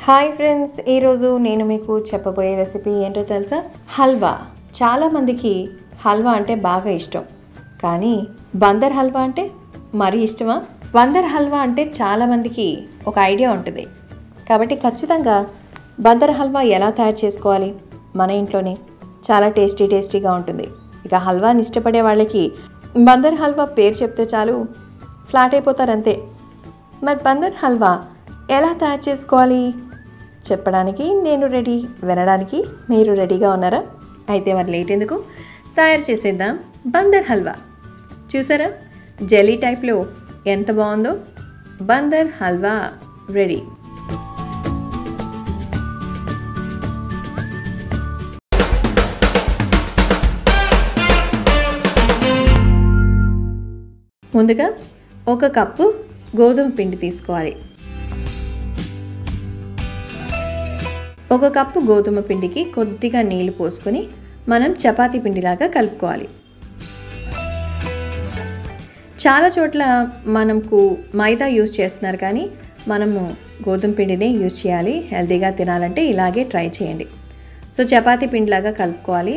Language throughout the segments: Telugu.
హాయ్ ఫ్రెండ్స్ ఈరోజు నేను మీకు చెప్పబోయే రెసిపీ ఏంటో తెలుసా హల్వా చాలామందికి హల్వా అంటే బాగా ఇష్టం కానీ బందర్ హల్వా అంటే మరీ ఇష్టమా బందర్ హల్వా అంటే చాలామందికి ఒక ఐడియా ఉంటుంది కాబట్టి ఖచ్చితంగా బందర్ హల్వా ఎలా తయారు చేసుకోవాలి మన ఇంట్లోనే చాలా టేస్టీ టేస్టీగా ఉంటుంది ఇక హల్వాని ఇష్టపడే వాళ్ళకి బందర్ హల్వా పేరు చెప్తే చాలు ఫ్లాట్ అయిపోతారు అంతే మరి బందర్ హల్వా ఎలా తయారు చేసుకోవాలి చెప్పడానికి నేను రెడీ వినడానికి మీరు రెడీగా ఉన్నారా అయితే మరి లేట్ ఎందుకు తయారు చేసేద్దాం బందర్ హల్వా చూసారా జెల్లీ టైప్లో ఎంత బాగుందో బందర్ హల్వా రెడీ ముందుగా ఒక కప్పు గోధుమ పిండి తీసుకోవాలి ఒక కప్పు గోధుమ పిండికి కొద్దిగా నీళ్లు పోసుకొని మనం చపాతీ పిండిలాగా కలుపుకోవాలి చాలా చోట్ల మనకు మైదా యూజ్ చేస్తున్నారు కానీ మనము గోధుమ పిండినే యూజ్ చేయాలి హెల్తీగా తినాలంటే ఇలాగే ట్రై చేయండి సో చపాతీ పిండిలాగా కలుపుకోవాలి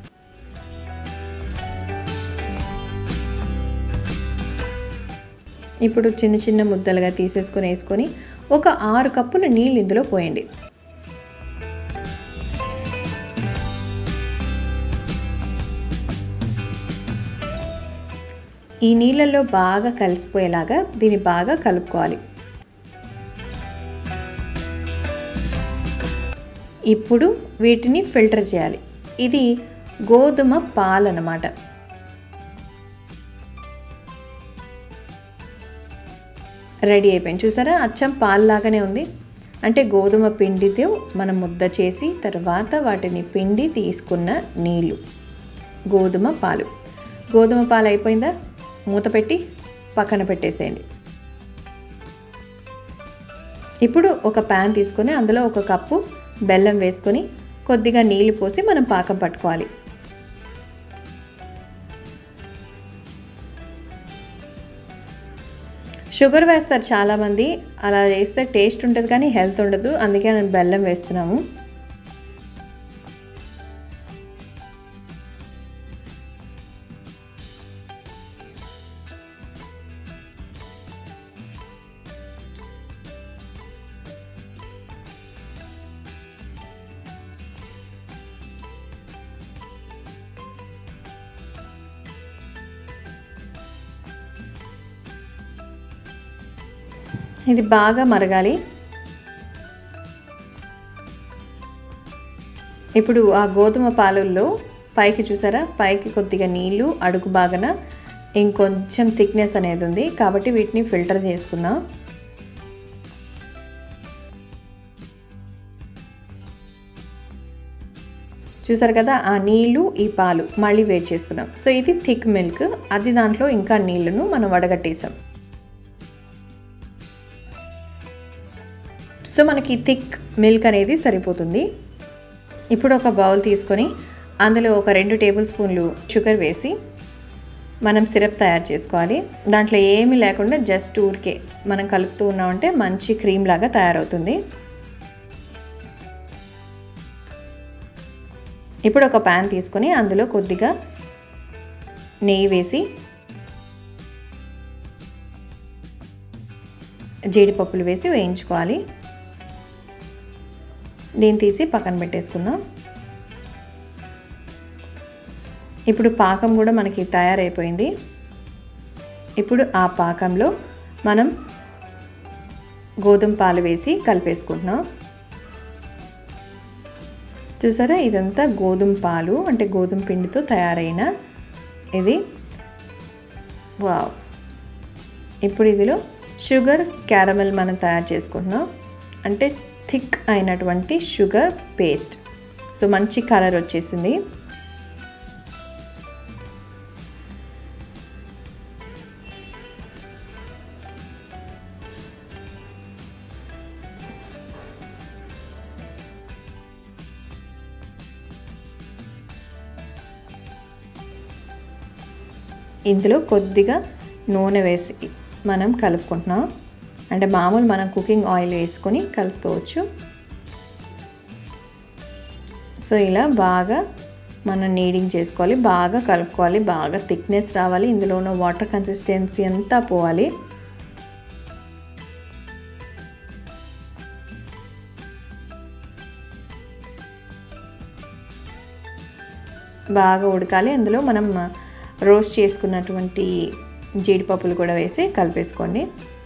ఇప్పుడు చిన్న చిన్న ముద్దలుగా తీసేసుకొని వేసుకొని ఒక ఆరు కప్పుల నీళ్ళు ఇందులో పోయండి ఈ నీళ్ళల్లో బాగా కలిసిపోయేలాగా దీన్ని బాగా కలుపుకోవాలి ఇప్పుడు వీటిని ఫిల్టర్ చేయాలి ఇది గోధుమ పాలు అన్నమాట రెడీ అయిపోయింది చూసారా అచ్చం పాల్లాగానే ఉంది అంటే గోధుమ పిండితో మనం ముద్ద చేసి తర్వాత వాటిని పిండి తీసుకున్న నీళ్ళు గోధుమ పాలు గోధుమ పాలు అయిపోయిందా మూత పెట్టి పక్కన పెట్టేసేయండి ఇప్పుడు ఒక ప్యాన్ తీసుకొని అందులో ఒక కప్పు బెల్లం వేసుకొని కొద్దిగా నీళ్లు పోసి మనం పాకం పట్టుకోవాలి షుగర్ వేస్తారు చాలామంది అలా వేస్తే టేస్ట్ ఉంటుంది కానీ హెల్త్ ఉండదు అందుకే నేను బెల్లం వేస్తున్నాము ఇది బాగా మరగాలి ఇప్పుడు ఆ గోధుమ పాలల్లో పైకి చూసారా పైకి కొద్దిగా నీళ్ళు అడుగు బాగన ఇంకొంచెం థిక్నెస్ అనేది ఉంది కాబట్టి వీటిని ఫిల్టర్ చేసుకుందాం చూసారు కదా ఆ నీళ్ళు ఈ పాలు మళ్ళీ వేడి చేసుకున్నాం సో ఇది థిక్ మిల్క్ అది దాంట్లో ఇంకా నీళ్ళను మనం వడగట్టేసాం సో మనకి థిక్ మిల్క్ అనేది సరిపోతుంది ఇప్పుడు ఒక బౌల్ తీసుకొని అందులో ఒక రెండు టేబుల్ స్పూన్లు షుగర్ వేసి మనం సిరప్ తయారు చేసుకోవాలి దాంట్లో ఏమీ లేకుండా జస్ట్ ఊరికే మనం కలుపుతూ ఉన్నామంటే మంచి క్రీమ్ లాగా తయారవుతుంది ఇప్పుడు ఒక ప్యాన్ తీసుకొని అందులో కొద్దిగా నెయ్యి వేసి జీడిపప్పులు వేసి వేయించుకోవాలి దీన్ని తీసి పక్కన పెట్టేసుకుందాం ఇప్పుడు పాకం కూడా మనకి తయారైపోయింది ఇప్పుడు ఆ పాకంలో మనం గోధుమ పాలు వేసి కలిపేసుకుంటున్నాం చూసారా ఇదంతా గోధుమ పాలు అంటే గోధుమ పిండితో తయారైన ఇది వావ్ ఇప్పుడు ఇదిలో షుగర్ క్యారమెల్ మనం తయారు చేసుకుంటున్నాం అంటే థిక్ అయినటువంటి షుగర్ పేస్ట్ సో మంచి కలర్ వచ్చేసింది ఇందులో కొద్దిగా నూనె వేసి మనం కలుపుకుంటున్నాం అంటే మామూలు మనం కుకింగ్ ఆయిల్ వేసుకొని కలుపుకోవచ్చు సో ఇలా బాగా మనం నీడింగ్ చేసుకోవాలి బాగా కలుపుకోవాలి బాగా థిక్నెస్ రావాలి ఇందులో ఉన్న వాటర్ కన్సిస్టెన్సీ అంతా పోవాలి బాగా ఉడకాలి అందులో మనం రోస్ట్ చేసుకున్నటువంటి జీడిపప్పులు కూడా వేసి కలిపేసుకోండి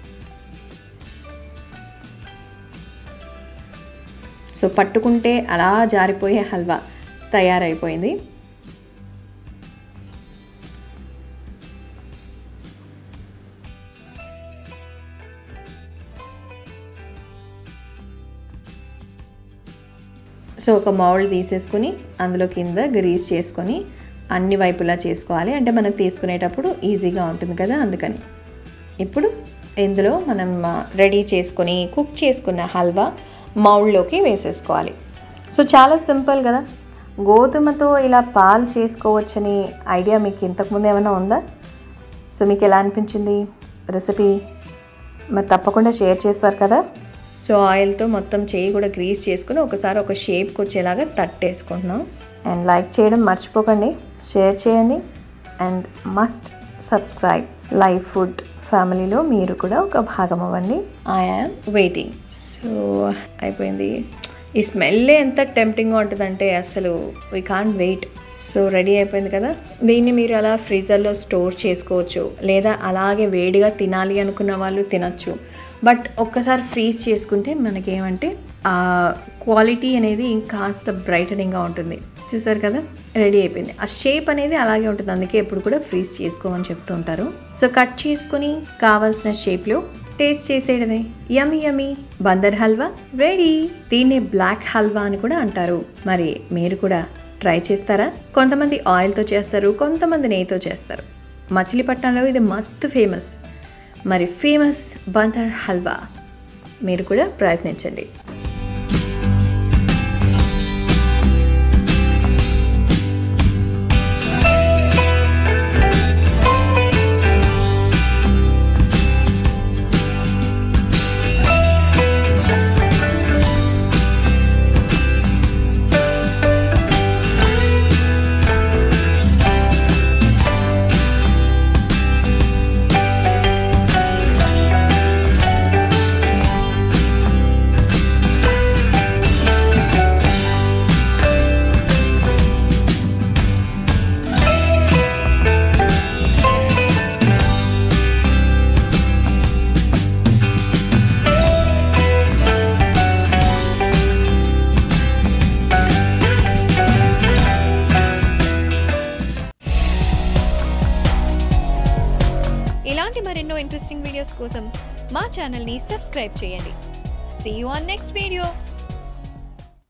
సో పట్టుకుంటే అలా జారిపోయే హల్వా తయారైపోయింది సో ఒక మౌల్డ్ తీసేసుకుని అందులో కింద గ్రీస్ చేసుకొని అన్ని వైపులా చేసుకోవాలి అంటే మనకు తీసుకునేటప్పుడు ఈజీగా ఉంటుంది కదా అందుకని ఇప్పుడు ఇందులో మనం రెడీ చేసుకొని కుక్ చేసుకున్న హల్వా మౌల్డ్లోకి వేసేసుకోవాలి సో చాలా సింపుల్ కదా గోధుమతో ఇలా పాలు చేసుకోవచ్చని ఐడియా మీకు ఇంతకుముందు ఏమైనా ఉందా సో మీకు ఎలా అనిపించింది రెసిపీ మరి తప్పకుండా షేర్ చేస్తారు కదా సో ఆయిల్తో మొత్తం చేయి కూడా గ్రీస్ చేసుకుని ఒకసారి ఒక షేప్కి వచ్చేలాగా తట్టేసుకుంటున్నాం అండ్ లైక్ చేయడం మర్చిపోకండి షేర్ చేయండి and must subscribe live food ఫ్యామిలీలో మీరు కూడా ఒక భాగం అవ్వండి ఐఆమ్ వెయిటింగ్ సో అయిపోయింది ఈ స్మెల్ ఎంత టెంప్టింగ్గా ఉంటుందంటే అసలు we can't wait so ready అయిపోయింది కదా దీన్ని మీరు అలా ఫ్రీజర్లో స్టోర్ చేసుకోవచ్చు లేదా అలాగే వేడిగా తినాలి అనుకున్న వాళ్ళు తినచ్చు బట్ ఒక్కసారి ఫ్రీజ్ చేసుకుంటే మనకేమంటే ఆ క్వాలిటీ అనేది ఇంకాస్త బ్రైటనింగ్గా ఉంటుంది చూసారు కదా రెడీ అయిపోయింది ఆ షేప్ అనేది అలాగే ఉంటుంది అందుకే ఎప్పుడు కూడా ఫ్రీజ్ చేసుకోమని చెప్తూ ఉంటారు సో కట్ చేసుకుని కావాల్సిన షేప్లో టేస్ట్ చేసేయడమే yummy yummy Bandar halwa ready దీన్ని బ్లాక్ హల్వా అని కూడా అంటారు మరి మీరు కూడా ట్రై చేస్తారా కొంతమంది ఆయిల్తో చేస్తారు కొంతమంది నెయ్యితో చేస్తారు మచిలీపట్నంలో ఇది మస్తు ఫేమస్ మరి ఫేమస్ బందర్ హల్వా మీరు కూడా ప్రయత్నించండి ఇలాంటి మరెన్నో ఇంట్రెస్టింగ్ వీడియోస్ కోసం మా ఛానల్ని సబ్స్క్రైబ్ చేయండి see you on next video